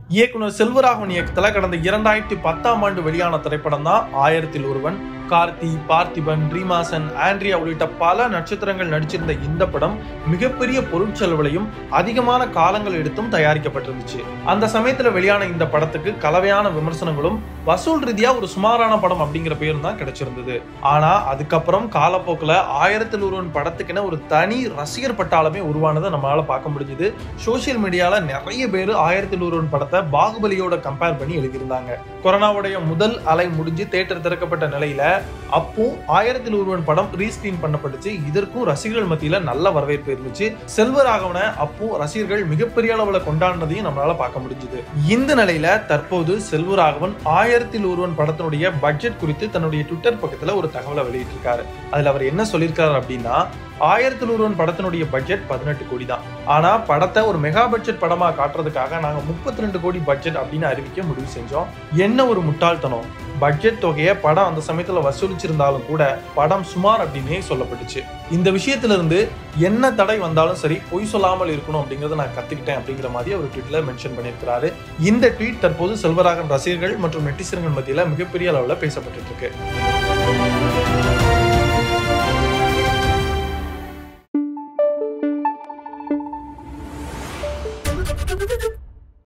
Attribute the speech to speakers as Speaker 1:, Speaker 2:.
Speaker 1: இயக்குனர் செல்வராகவன் இயக்கத்துல கடந்த இரண்டாயிரத்தி பத்தாம் ஆண்டு வெளியான திரைப்படம் தான் ஆயிரத்தில் ஒருவன் கார்த்தி பார்த்திபன் ரீமாசன் ஆண்ட்ரியா உள்ளிட்ட பல நட்சத்திரங்கள் நடிச்சிருந்த இந்த படம் மிகப்பெரிய பொருட்செலவுலையும் அதிகமான காலங்கள் எடுத்தும் தயாரிக்கப்பட்டிருந்துச்சு அந்த சமயத்துல வெளியான இந்த படத்துக்கு கலவையான விமர்சனங்களும் வசூல் ரீதியா ஒரு சுமாரான படம் அப்படிங்கிற பேரும் தான் கிடைச்சிருந்தது ஆனா அதுக்கப்புறம் காலப்போக்கில் ஆயிரத்தில் ஒருவன் படத்துக்குன்னு ஒரு தனி ரசிகர் பட்டாளமே உருவானதை நம்மளால பார்க்க முடிஞ்சுது சோசியல் மீடியால நிறைய பேர் ஆயிரத்தில் ஒருவன் படத்தை பாகுபலியோட கம்பேர் பண்ணி எழுதியிருந்தாங்க கொரோனாவுடைய முதல் அலை முடிஞ்சு தேட்டர் திறக்கப்பட்ட நிலையில அப்போ ஆயிரத்தில் ஒருவன் படம் ரீஸ்கிரீன் பண்ணப்பட்டுச்சு இதற்கும் ரசிகர்கள் மத்தியில நல்ல வரவேற்பு இருந்துச்சு செல்வராகவனை அப்போ ரசிகர்கள் மிகப்பெரிய அளவுல கொண்டாடினதையும் நம்மளால பார்க்க முடிஞ்சுது இந்த நிலையில தற்போது செல்வராகவன் ஆயிரத்தில் ஒருவன் படத்தினுடைய பட்ஜெட் குறித்து தன்னுடைய ட்விட்டர் பக்கத்துல ஒரு தகவலை வெளியிட்டிருக்காரு அதுல அவர் என்ன சொல்லியிருக்காரு அப்படின்னா ஆயிரத்தில் ஒருவன் படத்தினுடைய பட்ஜெட் பதினெட்டு கோடி தான் ஆனா படத்தை ஒரு மெகா பட்ஜெட் படமா காட்டுறதுக்காக நாங்க முப்பத்தி ரெண்டு கோடி பட்ஜெட் அப்படின்னு அறிவிக்க முடிவு செஞ்சோம் என்ன ஒரு முட்டாள்தனம் பட்ஜெட் தொகையை படம் அந்த சமயத்துல வசூலிச்சிருந்தாலும் கூட படம் சுமார் அப்படின்னே சொல்லப்பட்டுச்சு இந்த விஷயத்துல இருந்து என்ன தடை வந்தாலும் சரி பொய் சொல்லாமல் இருக்கணும் அப்படிங்கறத நான் கத்துக்கிட்டேன் அப்படிங்கிற மாதிரி அவர் ட்வீட்ல மென்ஷன் பண்ணியிருக்கிறாரு இந்த ட்வீட் தற்போது செல்வராகன் ரசிகர்கள் மற்றும் நெட்டிசன்கள் மத்தியில மிகப்பெரிய அளவுல பேசப்பட்டு இருக்கு